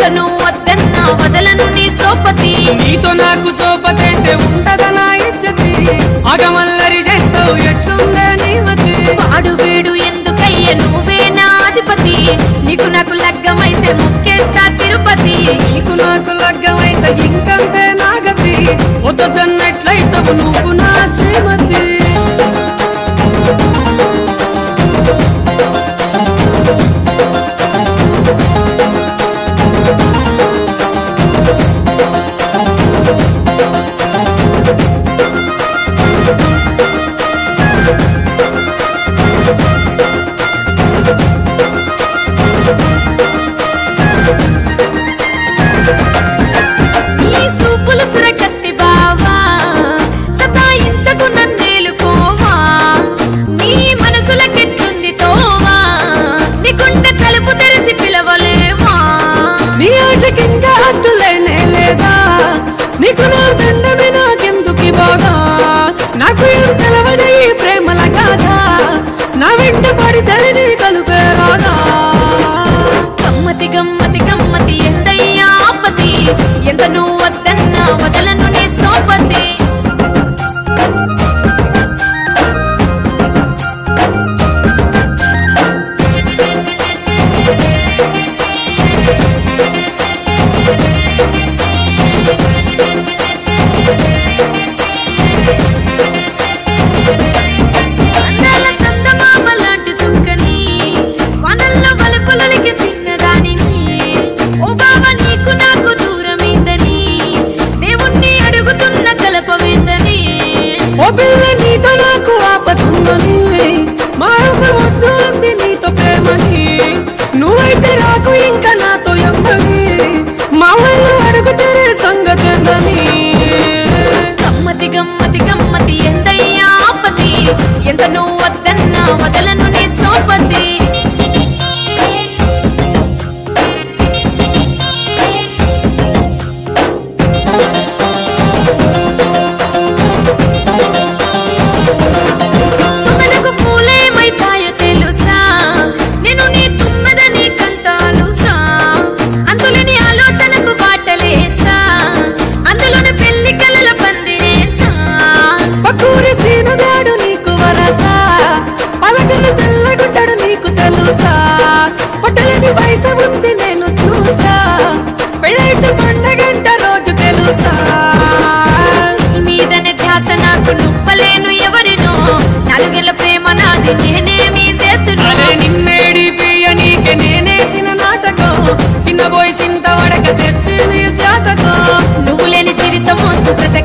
ఎంత నువ్వు వద్దన్నా వదలను నీ సోపతి నీతో నాకు సోపతైతే ఉంటద నా ఇచ్చతి అగమల్లరి చేస్తావు ఎట్లుందే నీ మతి వాడు వీడు ఎందుకయ్య నువ్వే నా అధిపతి నీకు నాకు లగ్గమైతే ముక్కేస్తా తిరుపతి నీకు నాకు లగ్గమైతే ఇంకంతే నాగతి వద్దన్నట్లయితవు నువ్వు నా శ్రీమతి నీ సూపులు సురకత్తి బావా సతాయించకు నన్నేలుకోవా నీ మనసులకెట్టుంది తోవా నీకుంటే తలుపు తెరిసి పిలవలేవా నీ ఆశకింకా హద్దులేనే లేదా నీకు నా దండమే నాకెందుకు బాధ నాకు ఏం తెలవదే ఈ ప్రేమల కాదా నా వెంట పడితే నీ కలుపే రాదా గమ్మతి గమ్మతి గమ్మతి ఎంతయ్యా ఆపతి ఎంత నువ్వు వద్దన్నా వదలను నీ సోపతి అందాల సందమామ లాంటి సుక్కని వనల్ల వలపులకి చిన్నదానిని ఓ బావ నీకు నాకు దూరమైందని దేవుణ్ణి అడుగుతున్న కలపవేందని ఓ పిల్ల నీతో నాకు ఆపతుందని మా అమ్మ వద్దు అంది నీతో ప్రేమని నువ్వైతే రాకు ఇంకా నాతో ఎమ్మని మా వాళ్ళు అడుగుతే సంగతి ఏందని గమ్మతి గమ్మతి గమ్మతి ఎంతయ్యా ఆపతి ఎంత నువ్వు వద్దన్నా వదలను నీ సోపతి తుమ్మెదకు పూలేమైతాయో తెలుసా నేను నీ తుమ్మెద నీకంత అలుసా అందులోని ఆలోచనకు బాటలేసా అందులోని పెళ్లి కలల పందిరేసా పక్కూరి సీనుగాడు నీకు వరసా పలకను తెల్లగుంటాడు నీకు తెలుసా పట్టలేని వయసు ఉంది నేను చూసా పెళ్ళైతే పండగంట రోజు తెలుసా నీ మీదనే ధ్యాస నాకు నుప్పలేను ఎవరినో నాలుగేళ్ల ప్రేమ నాది నేనేమి చేతును అరే నిన్నేడి పియ్య నీకే నేనేసిన నాటకం చిన్నబోయి చింత వడక తెచ్చి నీ జాతకం నువ్వు లేని జీవితం వద్దు బ్రతక